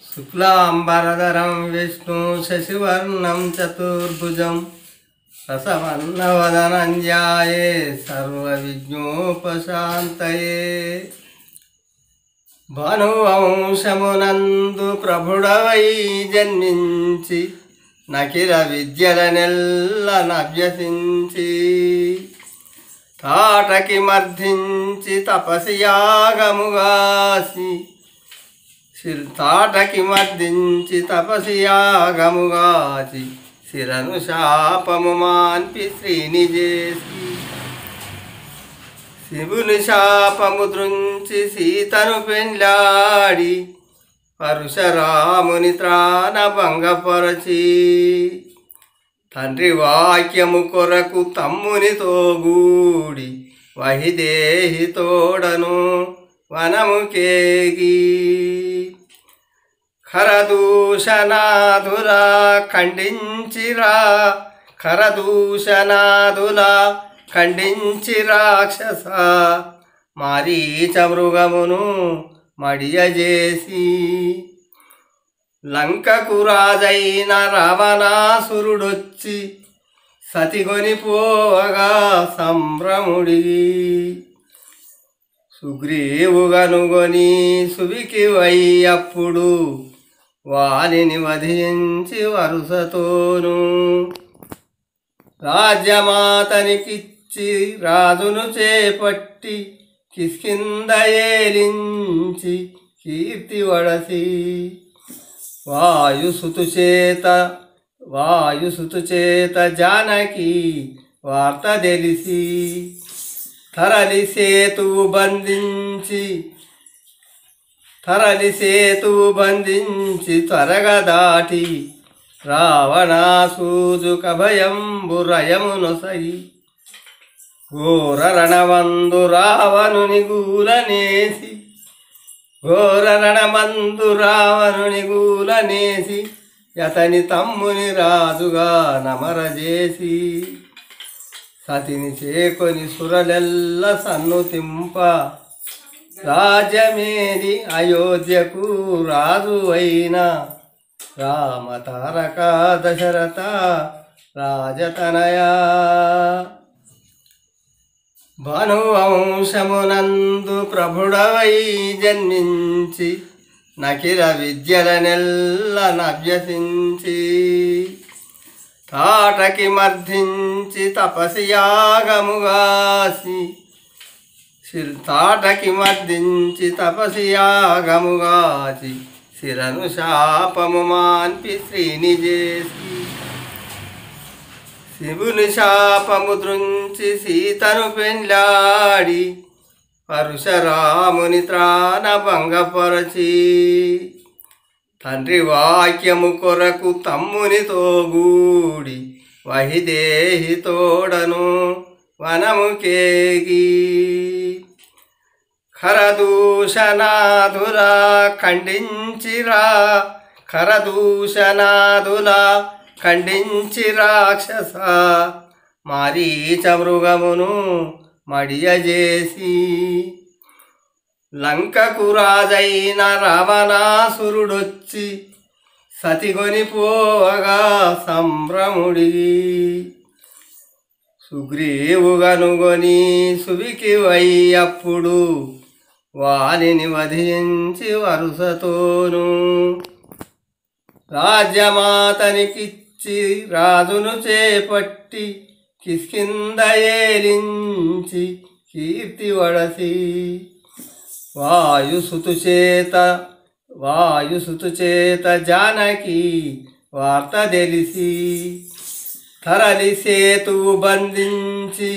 శుక్లాంబరధరం విష్ణు శశివర్ణం చతుర్భుజం రసవన్నవదనంజాయే సర్వవిజ్ఞోపశాంతయే భానువంశమునందు ప్రభుడవై జన్మించి నకిల విద్యల నెల్ల నభ్యసించి తాటకి మర్ధించి తపసి యాగముగాసి శిల్ తాటకి మర్దించి తపసి యాగముగాచి శిరను శాపము మాన్పి శ్రీని చేసి శివుని శాపము దృంచి సీతను పెండ్లాడి పరుశరాముని త్రాణ భంగపరచి తండ్రి వాక్యము కొరకు తమ్మునితో గూడి వహిదేహి తోడను వనముకేగి ఖరదూషణాదులా ఖండించిరా ఖరదూషణాదులా ఖండించి రాక్షస మారీచ మృగమును మడియజేసి లంకకు రాజైన రావణాసురుడొచ్చి సతిగొనిపోవగా సంభ్రముడి సుగ్రీవుగనుగొని సువికి అప్పుడు వానిని వధించి వరుసతోను రాజ్యమాతనికిచ్చి రాజును చేపట్టి కిష్కింద ఏలించి కీర్తి వడసి వాయుసుతు చేత వాయుసుతు చేత జానకి వార్త తెలిసి తరలి సేతువు బంధించి తరలి సేతువు బంధించి త్వరగా దాటి రావణాసూజు కభయంబురయమునొసగి ఘోర రణమందు రావణుని గూలనేసి ఘోర రణమందు రావణుని గూలనేసి అతని తమ్ముని రాజుగా నమరజేసి సతిని చేకొని సురలెల్ల సన్నుతింప రాజ్యమేది అయోధ్యకు రాజు అయిన రామ తారక దశరథ రాజతనయా భానువంశమునందు ప్రభుడవై జన్మించి నకిల విద్యల నెల్ల నభ్యసించి తాటకి మర్ధించి తపసి యాగముగాసి శిల్ తాటకి మర్దించి తపసి యాగముగాచి శిరను శాపము మాన్పి శ్రీని చేసి శివుని శాపము దృంచి సీతను పెండ్లాడి పరుశరాముని త్రాణ భంగపరచి తండ్రి వాక్యము కొరకు తమ్మునితో గూడి వహిదేహి తోడను వనముకేగి ఖరదూషణాదులా ఖండించిరా ఖరదూషణాదులా ఖండించి రాక్షస మారీచ మృగమును మడియజేసి లంకకు రాజైన రావణాసురుడొచ్చి సతిగొనిపోవగా సంభ్రముడి సుగ్రీవుగనుగొని సువికి అప్పుడు వానిని వధించి వరుసతోను రాజ్యమాతనికిచ్చి రాజును చేపట్టి కిష్కింద ఏలించి కీర్తి వడసి వాయుసుతు చేత వాయుసుతు చేత జానకి వార్త తెలిసి తరలి సేతువు బంధించి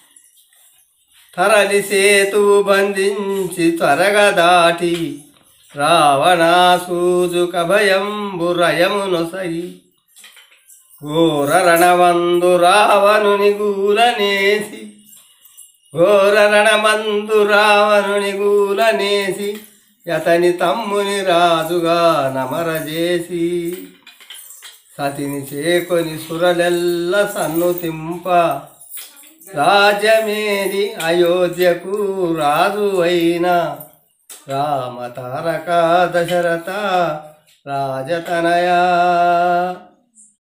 తరలి సేతువు బంధించి త్వరగా దాటి రావణాసూజు కభయంబురయమునొసగి ఘోర రణమందు రావణుని గూలనేసి ఘోర రణమందు రావణుని గూలనేసి అతని తమ్ముని రాజుగా నమరజేసి సతిని చేకొని సురలెల్ల సన్నుతింప రాజ్యమేది అయోధ్యకు రాజు అయిన రామ తారక దశరథ రాజతనయా